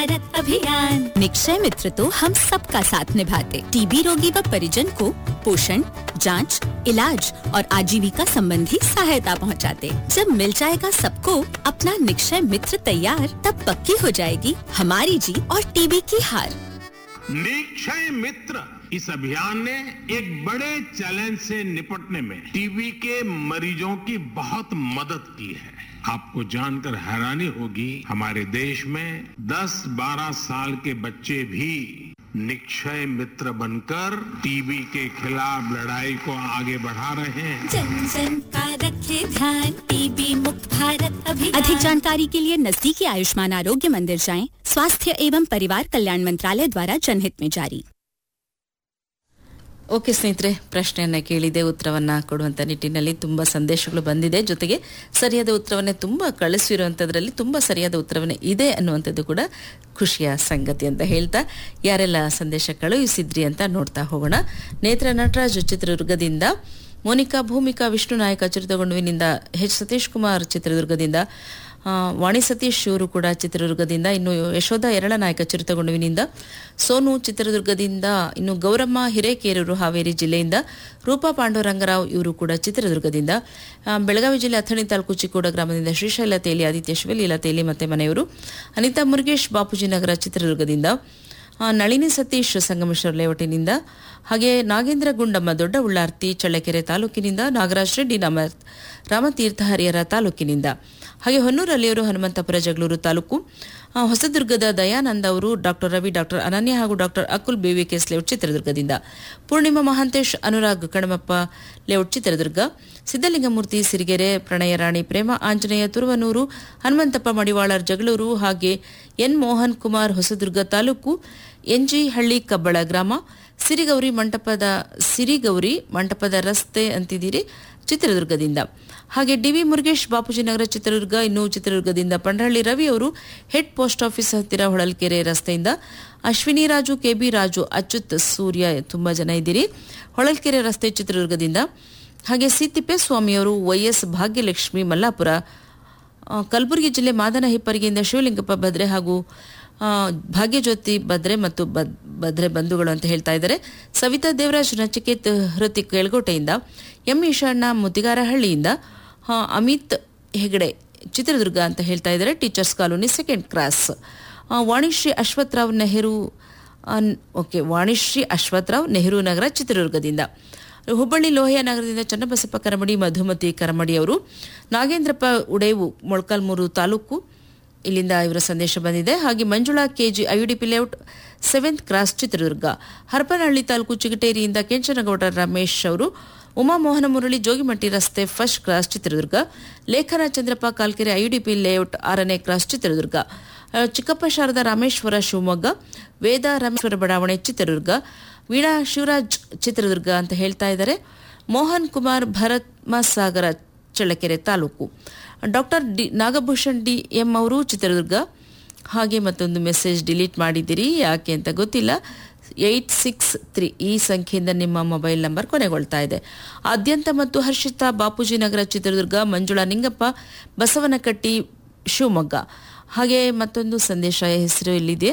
भारत अभियान निक्षय मित्र तो हम सबका साथ निभाते टीबी रोगी व परिजन को पोषण जांच, इलाज और आजीविका संबंधी सहायता पहुंचाते। जब मिल जाएगा सबको अपना निक्षय मित्र तैयार तब पक्की हो जाएगी हमारी जीत और टीबी की हार निक्षय मित्र इस अभियान ने एक बड़े चैलेंज से निपटने में टीबी के मरीजों की बहुत मदद की है आपको जानकर हैरानी होगी हमारे देश में 10-12 साल के बच्चे भी निक्षय मित्र बनकर टीबी के खिलाफ लड़ाई को आगे बढ़ा रहे हैं जन जन का रखे ध्यान टीबी मुक्त भारत अभियान अधिक जानकारी के लिए नजदीकी आयुष्मान आरोग्य मंदिर जाएं स्वास्थ्य एवं परिवार कल्याण मंत्रालय द्वारा जनहित में जारी ಓಕೆ ಸ್ನೇಹಿತರೆ ಪ್ರಶ್ನೆಯನ್ನ ಕೇಳಿದೆ ಉತ್ತರವನ್ನ ಕೊಡುವಂತ ನಿಟ್ಟಿನಲ್ಲಿ ತುಂಬಾ ಸಂದೇಶಗಳು ಬಂದಿದೆ ಜೊತೆಗೆ ಸರಿಯಾದ ಉತ್ತರವನ್ನೇ ತುಂಬಾ ಕಳಿಸಿರುವಂತದ್ರಲ್ಲಿ ತುಂಬಾ ಸರಿಯಾದ ಉತ್ತರವನ್ನೇ ಇದೆ ಅನ್ನುವಂಥದ್ದು ಕೂಡ ಖುಷಿಯ ಸಂಗತಿ ಅಂತ ಹೇಳ್ತಾ ಯಾರೆಲ್ಲ ಸಂದೇಶ ಕಳುಹಿಸಿದ್ರಿ ಅಂತ ನೋಡ್ತಾ ಹೋಗೋಣ ನೇತ್ರ ನಟರಾಜ್ ಚಿತ್ರದುರ್ಗದಿಂದ ಮೋನಿಕಾ ಭೂಮಿಕಾ ವಿಷ್ಣು ನಾಯಕ ಚಿತ್ರತಗೊಂಡುವಿನಿಂದ ಎಚ್ ಸತೀಶ್ ಕುಮಾರ್ ಚಿತ್ರದುರ್ಗದಿಂದ ಆ, ವಾಣಿ ಸತೀಶ್ ಇವರು ಕೂಡ ಚಿತ್ರದುರ್ಗದಿಂದ ಇನ್ನು ಯಶೋಧ ಎರಳ ನಾಯಕ ಚಿತ್ರತಗೊಂಡುವಿನಿಂದ ಸೋನು ಚಿತ್ರದುರ್ಗದಿಂದ ಇನ್ನು ಗೌರಮ್ಮ ಹಿರೇಕೇರೂರು ಹಾವೇರಿ ಜಿಲ್ಲೆಯಿಂದ ರೂಪಾ ಪಾಂಡುರಂಗರಾವ್ ಇವರು ಕೂಡ ಚಿತ್ರದುರ್ಗದಿಂದ ಆ, ಬೆಳಗಾವಿ ಜಿಲ್ಲೆ ಅಥಣಿ ತಾಲೂಕು ಚಿಕ್ಕೋಡ ಗ್ರಾಮದಿಂದ ಶ್ರೀಶೈಲ ತೇಲಿ ಆದಿತ್ಯ ಶಿವಲೀಲಾ ತೇಲಿ ಮತ್ತೆ ಮನೆಯವರು ಅನಿತಾ ಮುರುಗೇಶ್ ಬಾಪೂಜಿ ನಗರ ಚಿತ್ರದುರ್ಗದಿಂದ ಆ, ನಳಿನಿ ಸತೀಶ್ ಸಂಗಮೇಶ್ವರ ಲೇಔಟಿನಿಂದ ಹಾಗೆ ನಾಗೇಂದ್ರ ಗುಂಡಮ್ಮ ದೊಡ್ಡ ಉಳ್ಳಾರ್ತಿ ಚಳ್ಳಕೆರೆ ತಾಲೂಕಿನಿಂದ ನಾಗರಾಜ್ ರೆಡ್ಡಿ ರಾಮ ರಾಮತೀರ್ಥ ಹರಿಹರ ತಾಲೂಕಿನಿಂದ ಹಾಗೆ ಹೊನ್ನೂರಲ್ಲಿಯವರು ಹನುಮಂತಪುರ ಜಗಳೂರು ತಾಲೂಕು ಆ, ಹೊಸದುರ್ಗದ ದಯಾನಂದ ಅವರು ಡಾಕ್ಟರ್ ರವಿ ಡಾಕ್ಟರ್ ಅನನ್ಯ ಹಾಗೂ ಡಾಕ್ಟರ್ ಅಕುಲ್ ಬಿವಿಕೆಸ್ ಲೇಔಟ್ ಚಿತ್ರದುರ್ಗದಿಂದ ಪೂರ್ಣಿಮಾ ಮಹಾಂತೇಶ್ ಅನುರಾಗ್ ಕಣಮಪ್ಪ ಲೇಔಟ್ ಚಿತ್ರದುರ್ಗ ಸಿದ್ದಲಿಂಗಮೂರ್ತಿ ಸಿರಿಗೆರೆ ಪ್ರಣಯ ರಾಣಿ ಪ್ರೇಮ ಆಂಜನೇಯ ತುರುವನೂರು ಹನುಮಂತಪ್ಪ ಮಡಿವಾಳರ್ ಜಗಳೂರು ಹಾಗೆ ಎನ್ ಮೋಹನ್ ಕುಮಾರ್ ಹೊಸದುರ್ಗ ತಾಲೂಕು ಎನ್ಜಿ ಹಳ್ಳಿ ಕಬ್ಬಳ ಗ್ರಾಮ ಸಿರಿಗೌರಿ ಮಂಟಪದ ಸಿರಿಗೌರಿ ಮಂಟಪದ ರಸ್ತೆ ಅಂತಿದ್ದೀರಿ ಚಿತ್ರದುರ್ಗದಿಂದ ಹಾಗೆ ಡಿವಿ ಮುರುಗೇಶ್ ಬಾಪೂಜಿ ನಗರ ಚಿತ್ರದುರ್ಗ ಇನ್ನು ಚಿತ್ರದುರ್ಗದಿಂದ ಪಂಡ್ರಹಳ್ಳಿ ರವಿ ಅವರು ಹೆಡ್ ಪೋಸ್ಟ್ ಆಫೀಸ್ ಹತ್ತಿರ ಹೊಳಲ್ಕೆರೆ ರಸ್ತೆಯಿಂದ ಅಶ್ವಿನಿ ರಾಜು ಕೆಬಿ ರಾಜು ಅಚ್ಯುತ್ ಸೂರ್ಯ ತುಂಬಾ ಜನ ಇದ್ದೀರಿ ಹೊಳಲ್ಕೆರೆ ರಸ್ತೆ ಚಿತ್ರದುರ್ಗದಿಂದ ಹಾಗೆ ಸಿ ತಿಪ್ಪೇಸ್ವಾಮಿಯವರು ವೈಎಸ್ ಭಾಗ್ಯಲಕ್ಷ್ಮಿ ಮಲ್ಲಾಪುರ ಆ, ಕಲಬುರಗಿ ಜಿಲ್ಲೆ ಮಾದನ ಹಿಪ್ಪರಿಗೆಯಿಂದ ಶಿವಲಿಂಗಪ್ಪ ಭದ್ರೆ ಹಾಗೂ ಆ, ಭಾಗ್ಯಜ್ಯೋತಿ ಭದ್ರೆ ಮತ್ತು ಬದ್- ಭದ್ರೆ ಬಂಧುಗಳು ಅಂತ ಹೇಳ್ತಾ ಇದ್ದಾರೆ ಸವಿತಾ ದೇವರಾಜ್ ನಚಿಕೇತ್ ಹೃತಿಕ್ ಕೆಳಗೋಟೆಯಿಂದ ಎಂ ಈಶಾಣ್ಣ ಮುದ್ದಿಗಾರಹಳ್ಳಿಯಿಂದ ಆ, ಅಮಿತ್ ಹೆಗಡೆ ಚಿತ್ರದುರ್ಗ ಅಂತ ಹೇಳ್ತಾ ಇದ್ದಾರೆ ಟೀಚರ್ಸ್ ಕಾಲೋನಿ ಸೆಕೆಂಡ್ ಕ್ರಾಸ್ ಆ, ವಾಣಿಶ್ರೀ ಅಶ್ವತ್ಥರಾವ್ ನೆಹರು ಅನ್- ಓಕೆ ವಾಣಿಶ್ರೀ ಅಶ್ವತ್ಥರಾವ್ ನೆಹರು ನಗರ ಚಿತ್ರದುರ್ಗದಿಂದ ಹುಬ್ಬಳ್ಳಿ ಲೋಹಿಯ ನಗರದಿಂದ ಚನ್ನಬಸಪ್ಪ ಕರಮಡಿ ಮಧುಮತಿ ಕರಮಡಿ ಅವರು ನಾಗೇಂದ್ರಪ್ಪ ಉಡೇವು ಮೊಳಕಾಲ್ಮೂರು ತಾಲೂಕು ಇಲ್ಲಿಂದ ಇವರ ಸಂದೇಶ ಬಂದಿದೆ ಹಾಗೆ Manjula KG IUDP layout seventh cross Chitradurga Harapanahalli taluk ಚಿಗಟೇರಿಯಿಂದ ಕೆಂಚನಗೌಡ ರಮೇಶ್ ಅವರು ಉಮಾಮೋಹನ ಮುರಳಿ ಜೋಗಿಮಟ್ಟಿ ರಸ್ತೆ first cross Chitradurga Lekhana Chandrappa Kalkere IUDP layout ಆರನೇ ಕ್ರಾಸ್ ಚಿತ್ರದುರ್ಗ ಆ, ಚಿಕ್ಕಪ್ಪ ಶಾರದಾ ರಾಮೇಶ್ವರ ಶಿವಮೊಗ್ಗ ವೇದ ರಾಮೇಶ್ವರ ಬಡಾವಣೆ ಚಿತ್ರದುರ್ಗ ವೀಣಾ ಶಿವರಾಜ್ ಚಿತ್ರದುರ್ಗ ಅಂತ ಹೇಳ್ತಾ ಇದ್ದಾರೆ Mohan Kumar Bharamasagara Challakere taluk doctor D Nagabhushan D M ಅವರು ಚಿತ್ರದುರ್ಗ ಹಾಗೆ ಮತ್ತೊಂದು ಮೆಸೇಜ್ ಡಿಲೀಟ್ ಮಾಡಿದ್ದೀರಿ ಯಾಕೆ ಅಂತ ಗೊತ್ತಿಲ್ಲ ಏಯ್ಟ್ ಸಿಕ್ಸ್ ತ್ರೀ ಈ ಸಂಖ್ಯೆಯಿಂದ ನಿಮ್ಮ ಮೊಬೈಲ್ ನಂಬರ್ ಕೊನೆಗೊಳ್ತಾ ಇದೆ ಆದ್ಯಂತ ಮತ್ತು ಹರ್ಷಿತಾ ಬಾಪೂಜಿ ನಗರ ಚಿತ್ರದುರ್ಗ ಮಂಜುಳಾ ನಿಂಗಪ್ಪ ಬಸವನಕಟ್ಟಿ ಶಿವಮೊಗ್ಗ ಹಾಗೆ ಮತ್ತೊಂದು ಸಂದೇಶ ಹೆಸರು ಇಲ್ಲಿದೆ